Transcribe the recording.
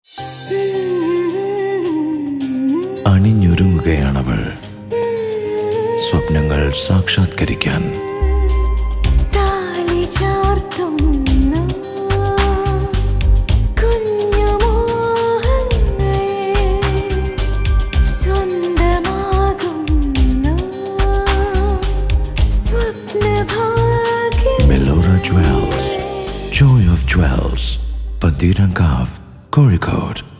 അണിഞ്ഞൊരുങ്ങുകയാണവൾ സ്വപ്നങ്ങൾ സാക്ഷാത്കരിക്കാൻ താലി ചാർത്തുന്നു കുഞ്ഞു മോഹങ്ങൾ സ്വന്തമാകുന്നു സ്വപ്നഭാഗ്യം Melorra jewels Joy of jewels Pantheerankavu Kozhikode